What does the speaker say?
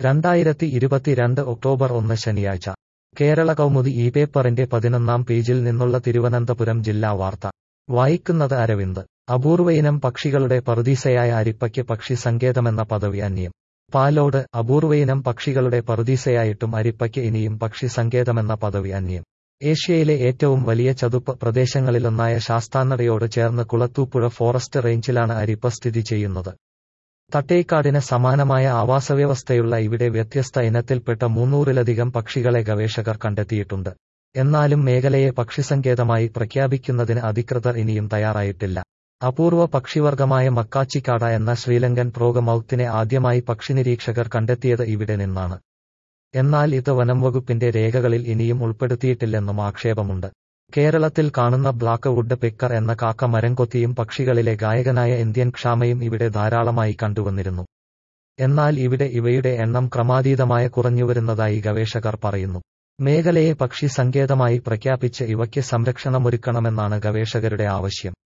രണ്ടായിരത്തി ഇരുപത്തിരണ്ട് ഒക്ടോബർ ഒന്ന് ശനിയാഴ്ച കേരള കൗമുദി ഈ പേപ്പറിന്റെ പതിനൊന്നാം പേജിൽ നിന്നുള്ള തിരുവനന്തപുരം ജില്ലാ വാർത്ത വായിക്കുന്നത് അരവിന്ദ് അപൂർവയിനം പക്ഷികളുടെ പറുദീസയായ അരിപ്പയ്ക്ക് പക്ഷി സങ്കേതമെന്ന പദവി അന്യം പാലോട് അപൂർവയിനം പക്ഷികളുടെ പറുദീസയായിട്ടും അരിപ്പയ്ക്ക് ഇനിയും പക്ഷി സങ്കേതമെന്ന പദവി അന്യം ഏഷ്യയിലെ ഏറ്റവും വലിയ ചതുപ്പ് പ്രദേശങ്ങളിലൊന്നായ ശാസ്താനടയോട് ചേർന്ന് കുളത്തൂപ്പുഴ ഫോറസ്റ്റ് റേഞ്ചിലാണ് അരിപ്പ സ്ഥിതി ചെയ്യുന്നത് തട്ടേക്കാടിന് സമാനമായ ആവാസവ്യവസ്ഥയുള്ള ഇവിടെ വ്യത്യസ്ത ഇനത്തിൽപ്പെട്ട മുന്നൂറിലധികം പക്ഷികളെ ഗവേഷകർ കണ്ടെത്തിയിട്ടുണ്ട് എന്നാലും മേഖലയെ പക്ഷിസങ്കേതമായി പ്രഖ്യാപിക്കുന്നതിന് അധികൃതർ ഇനിയും തയ്യാറായിട്ടില്ല അപൂർവ പക്ഷിവർഗമായ മക്കാച്ചിക്കാട എന്ന ശ്രീലങ്കൻ പ്രോഗമൌത്തിനെ ആദ്യമായി പക്ഷിനിരീക്ഷകർ കണ്ടെത്തിയത് ഇവിടെ നിന്നാണ് എന്നാൽ ഇത് വനംവകുപ്പിന്റെ രേഖകളിൽ ഇനിയും ഉൾപ്പെടുത്തിയിട്ടില്ലെന്നും ആക്ഷേപമുണ്ട് കേരളത്തിൽ കാണുന്ന ബ്ലാക്ക് വുഡ് പെക്കർ എന്ന കാക്ക മരംകൊത്തിയും പക്ഷികളിലെ ഗായകനായ ഇന്ത്യൻ ക്ഷാമയും ഇവിടെ ധാരാളമായി കണ്ടുവന്നിരുന്നു എന്നാൽ ഇവിടെ ഇവയുടെ എണ്ണം ക്രമാതീതമായ കുറഞ്ഞുവരുന്നതായി ഗവേഷകർ പറയുന്നു മേഖലയെ പക്ഷി സങ്കേതമായി പ്രഖ്യാപിച്ച് ഇവയ്ക്ക് സംരക്ഷണമൊരുക്കണമെന്നാണ് ഗവേഷകരുടെ ആവശ്യം